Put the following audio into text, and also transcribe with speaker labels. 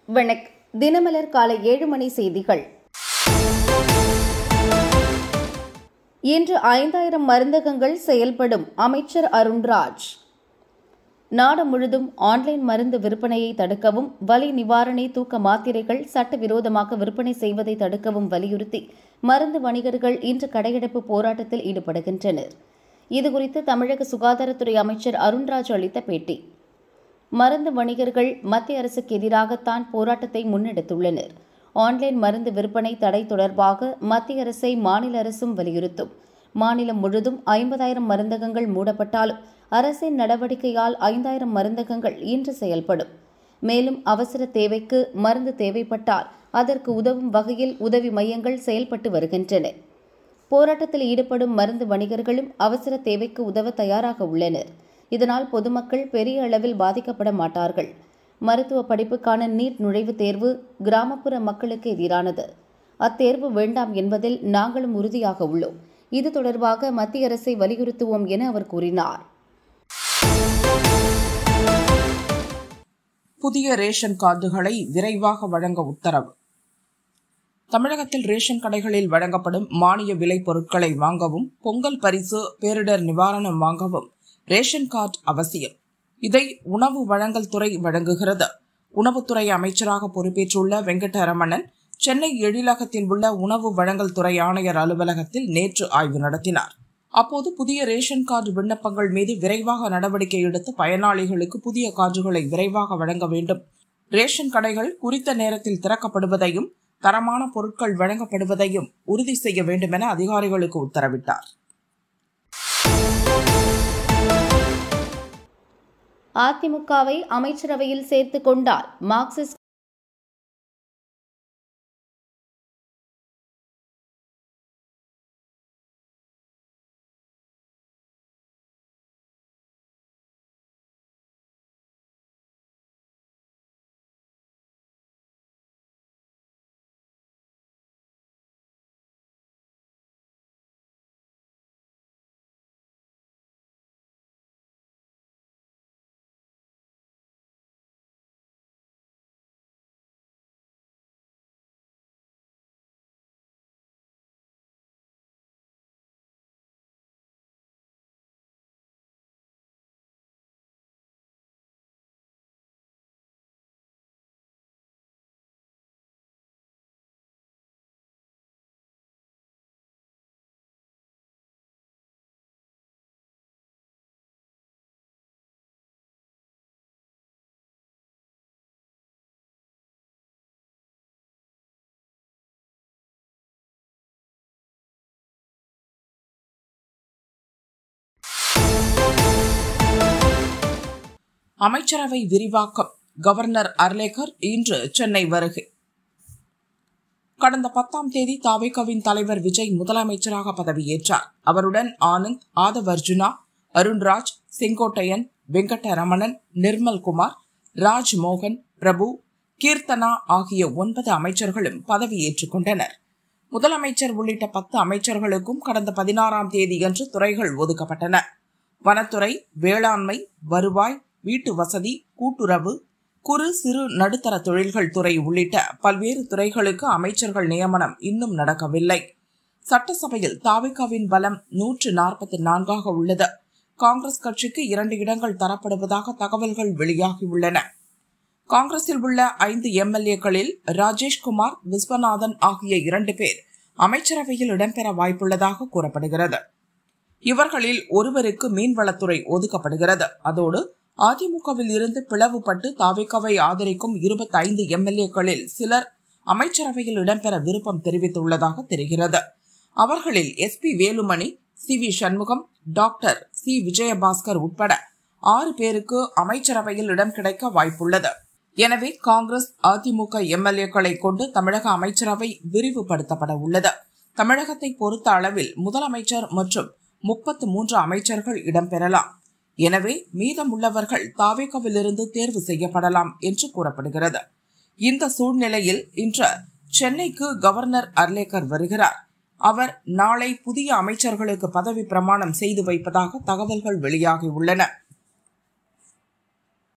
Speaker 1: வணக் தினமலர் காலை ஏழு மணி செய்திகள் இன்று ஐந்தாயிரம் மருந்தகங்கள் செயல்படும் அமைச்சர் அருண்ராஜ் நாடு முழுதும் ஆன்லைன் மருந்து விற்பனையை தடுக்கவும் வலி நிவாரணி தூக்க மாத்திரைகள் சட்டவிரோதமாக விற்பனை செய்வதை தடுக்கவும் வலியுறுத்தி மருந்து வணிகர்கள் இன்று கடையடைப்பு போராட்டத்தில் ஈடுபடுகின்றனர் இதுகுறித்து தமிழக சுகாதாரத்துறை அமைச்சர் அருண்ராஜ் அளித்த பேட்டி மருந்து வணிகர்கள் மத்திய அரசுக்கு எதிராகத்தான் போராட்டத்தை முன்னெடுத்துள்ளனர் ஆன்லைன் மருந்து விற்பனை தடை தொடர்பாக மத்திய அரசை மாநில அரசும் வலியுறுத்தும் மாநிலம் முழுதும் ஐம்பதாயிரம் மருந்தகங்கள் மூடப்பட்டாலும் அரசின் நடவடிக்கையால் ஐந்தாயிரம் மருந்தகங்கள் இன்று செயல்படும் மேலும் அவசர தேவைக்கு மருந்து தேவைப்பட்டால் அதற்கு உதவும் வகையில் உதவி மையங்கள் செயல்பட்டு வருகின்றன போராட்டத்தில் ஈடுபடும் மருந்து வணிகர்களும் அவசர தேவைக்கு உதவ தயாராக உள்ளனர் இதனால் பொதுமக்கள் பெரிய அளவில் பாதிக்கப்பட மாட்டார்கள் மருத்துவ படிப்புக்கான நீட் நுழைவுத் தேர்வு கிராமப்புற மக்களுக்கு எதிரானது அத்தேர்வு வேண்டாம் என்பதில் நாங்களும் உறுதியாக உள்ளோம் இது தொடர்பாக மத்திய அரசை வலியுறுத்துவோம் என அவர் கூறினார்
Speaker 2: புதிய ரேஷன் கார்டுகளை விரைவாக வழங்க உத்தரவு தமிழகத்தில் ரேஷன் கடைகளில் வழங்கப்படும் மானிய விலை பொருட்களை வாங்கவும் பொங்கல் பரிசு பேரிடர் நிவாரணம் வாங்கவும் ரேஷன் கார்டு அவசியம் இதை உணவு வழங்கல் துறை வழங்குகிறது உணவுத்துறை அமைச்சராக பொறுப்பேற்றுள்ள வெங்கடரமணன் சென்னை எழிலகத்தில் உள்ள உணவு வழங்கல் துறை ஆணையர் அலுவலகத்தில் நேற்று ஆய்வு நடத்தினார் அப்போது புதிய ரேஷன் கார்டு விண்ணப்பங்கள் மீது விரைவாக நடவடிக்கை எடுத்து பயனாளிகளுக்கு புதிய கார்டுகளை விரைவாக வழங்க வேண்டும் ரேஷன் கடைகள் குறித்த நேரத்தில் திறக்கப்படுவதையும் தரமான பொருட்கள் வழங்கப்படுவதையும் உறுதி செய்ய வேண்டும் என அதிகாரிகளுக்கு உத்தரவிட்டார்
Speaker 1: அதிமுகவை அமைச்சரவையில் சேர்த்துக் கொண்டால் மார்க்சிஸ்ட்
Speaker 2: அமைச்சரவை விரிவாக்கம் கவர்னர் அர்லேக்கர் இன்று சென்னை வருகை கடந்த பத்தாம் தேதி தாவேகாவின் தலைவர் விஜய் முதலமைச்சராக பதவியேற்றார் அவருடன் ஆனந்த் ஆதவ் அர்ஜுனா அருண்ராஜ் செங்கோட்டையன் வெங்கடரமணன் நிர்மல்குமார் ராஜ்மோகன் பிரபு கீர்த்தனா ஆகிய ஒன்பது அமைச்சர்களும் பதவியேற்றுக் கொண்டனர் முதலமைச்சர் உள்ளிட்ட பத்து அமைச்சர்களுக்கும் கடந்த பதினாறாம் தேதியன்று துறைகள் ஒதுக்கப்பட்டன வனத்துறை வேளாண்மை வருவாய் வீட்டு வசதி கூட்டுறவு குறு சிறு நடுத்தர தொழில்கள் துறை உள்ளிட்ட பல்வேறு துறைகளுக்கு அமைச்சர்கள் நியமனம் இன்னும் நடக்கவில்லை சட்டசபையில் தாவிகாவின் பலம் நூற்று நாற்பத்தி நான்காக உள்ளது காங்கிரஸ் கட்சிக்கு இரண்டு இடங்கள் தரப்படுவதாக தகவல்கள் வெளியாகியுள்ளன காங்கிரஸில் உள்ள ஐந்து எம்எல்ஏக்களில் ராஜேஷ்குமார் விஸ்வநாதன் ஆகிய இரண்டு பேர் அமைச்சரவையில் இடம்பெற வாய்ப்புள்ளதாக கூறப்படுகிறது இவர்களில் ஒருவருக்கு மீன்வளத்துறை ஒதுக்கப்படுகிறது அதோடு அதிமுகவில் இருந்து பிளவுபட்டு தாவேக்காவை ஆதரிக்கும் இருபத்தி ஐந்து எம்எல்ஏக்களில் சிலர் அமைச்சரவையில் இடம்பெற விருப்பம் தெரிவித்துள்ளதாக தெரிகிறது அவர்களில் S P Velumani C V Shanmugam doctor C Vijayabaskar உட்பட ஆறு பேருக்கு அமைச்சரவையில் இடம் கிடைக்க வாய்ப்புள்ளது எனவே காங்கிரஸ் அதிமுக எம்எல்ஏக்களை கொண்டு தமிழக அமைச்சரவை விரிவுபடுத்தப்பட உள்ளது தமிழகத்தை பொறுத்த அளவில் முதலமைச்சர் மற்றும் முப்பத்து மூன்று அமைச்சர்கள் இடம்பெறலாம் எனவே மீதமுள்ளவர்கள் தாவேகவிலிருந்து தேர்வு செய்யப்படலாம் என்று கூறப்படுகிறது இந்த சூழ்நிலையில் இன்று சென்னைக்கு கவர்னர் அர்லேக்கர் வருகிறார் அவர் நாளை புதிய அமைச்சர்களுக்கு பதவி பிரமாணம் செய்து வைப்பதாக தகவல்கள் வெளியாகியுள்ளன